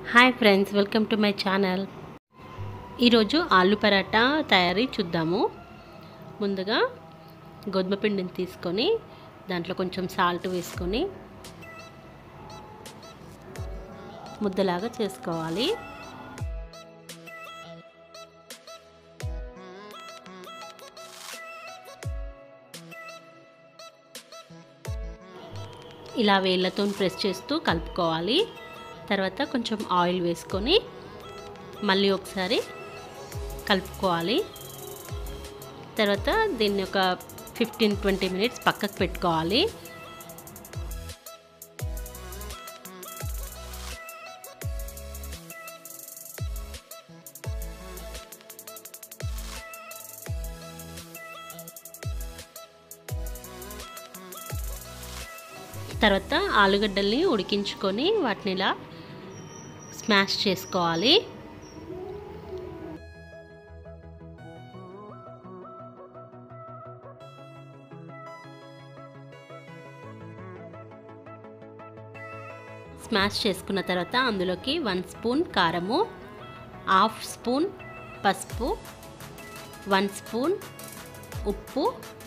hi friends welcome to my channel ఈరోజు ఆలు పరాటా తయారీ చూద్దాము ముందుగా గోధుమ పిండిని తీసుకొని దాంట్లో కొంచెం సాల్ట్ వేసుకొని ముద్దలాగా చేసుకోవాలి ఇలా వేళ్ళతో ప్రెస్ చేస్తూ కలుపుకోవాలి తర్వాత కొంచెం ఆయిల్ వేసుకొని మళ్ళీ ఒకసారి కలుపుకోవాలి తర్వాత దీన్ని ఒక ఫిఫ్టీన్ ట్వంటీ మినిట్స్ పక్కకు పెట్టుకోవాలి తర్వాత ఆలుగడ్డల్ని ఉడికించుకొని వాటిని ఇలా స్మాష్ చేసుకోవాలి స్మాష్ చేసుకున్న తర్వాత అందులోకి వన్ స్పూన్ కారము హాఫ్ స్పూన్ పసుపు వన్ స్పూన్ ఉప్పు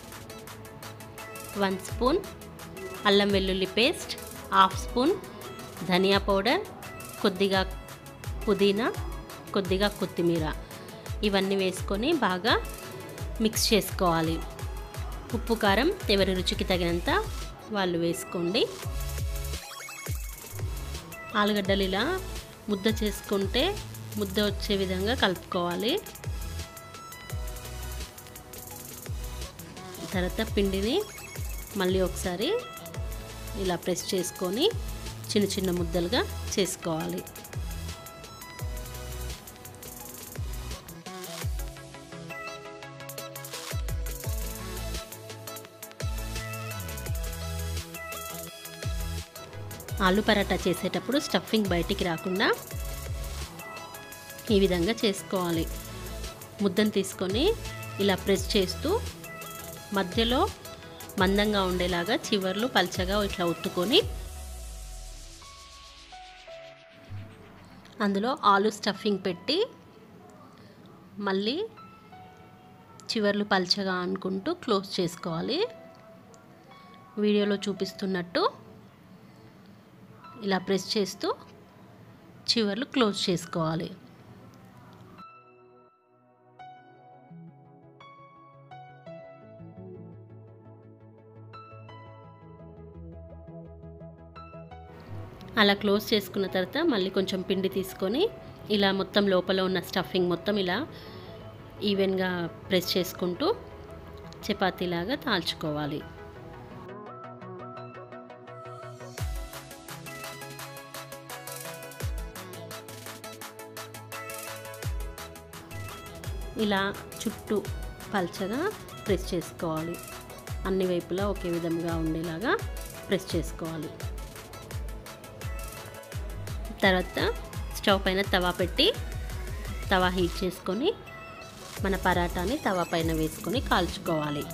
వన్ స్పూన్ అల్లం వెల్లుల్లి పేస్ట్ హాఫ్ స్పూన్ ధనియా పౌడర్ కొద్దిగా పుదీనా కొద్దిగా కొత్తిమీర ఇవన్నీ వేసుకొని బాగా మిక్స్ చేసుకోవాలి ఉప్పు కారం ఎవరి రుచికి తగినంత వాళ్ళు వేసుకోండి ఆలుగడ్డలు ఇలా ముద్ద చేసుకుంటే ముద్ద వచ్చే విధంగా కలుపుకోవాలి తర్వాత పిండిని మళ్ళీ ఒకసారి ఇలా ప్రెస్ చేసుకొని చిన్న చిన్న ముద్దలుగా చేసుకోవాలి ఆలు పరాటా చేసేటప్పుడు స్టఫింగ్ బయటికి రాకుండా ఈ విధంగా చేసుకోవాలి ముద్దను తీసుకొని ఇలా ప్రెస్ చేస్తూ మధ్యలో మందంగా ఉండేలాగా చివర్లు పల్చగా ఇట్లా ఒత్తుకొని అందులో ఆలు స్టఫింగ్ పెట్టి మళ్ళీ చివర్లు పల్చగా అనుకుంటూ క్లోజ్ చేసుకోవాలి వీడియోలో చూపిస్తున్నట్టు ఇలా ప్రెస్ చేస్తూ చివర్లు క్లోజ్ చేసుకోవాలి అలా క్లోజ్ చేసుకున్న తర్వాత మళ్ళీ కొంచెం పిండి తీసుకొని ఇలా మొత్తం లోపల ఉన్న స్టఫింగ్ మొత్తం ఇలా ఈవెన్గా ప్రెస్ చేసుకుంటూ చపాతీలాగా తాల్చుకోవాలి ఇలా చుట్టూ పల్చగా ప్రెస్ చేసుకోవాలి అన్ని వైపులా ఒకే విధంగా ఉండేలాగా ప్రెస్ చేసుకోవాలి తర్వాత స్టవ్ పైన తవా పెట్టి తవా హీట్ చేసుకొని మన పరాటాని తవా పైన వేసుకొని కాల్చుకోవాలి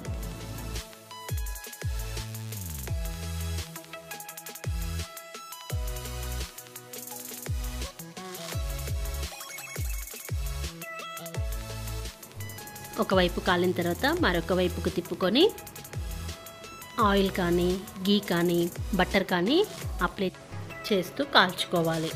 ఒకవైపు కాలిన తర్వాత మరొక వైపుకు తిప్పుకొని ఆయిల్ కానీ గీ కానీ బటర్ కానీ అప్లై చేస్తూ కాల్చుకోవాలి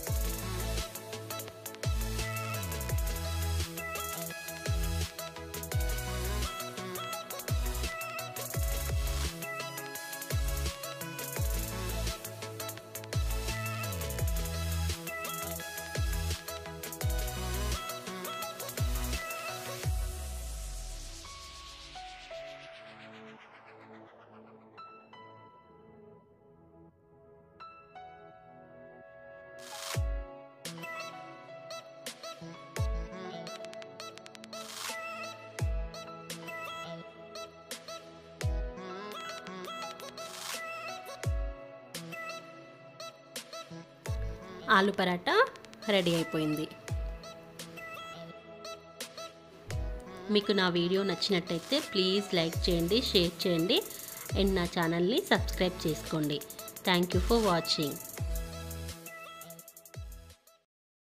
ఆలు పరాటా రెడీ అయిపోయింది మీకు నా వీడియో నచ్చినట్టయితే ప్లీజ్ లైక్ చేయండి షేర్ చేయండి అండ్ నా ఛానల్ని సబ్స్క్రైబ్ చేసుకోండి థ్యాంక్ యూ ఫర్ వాచింగ్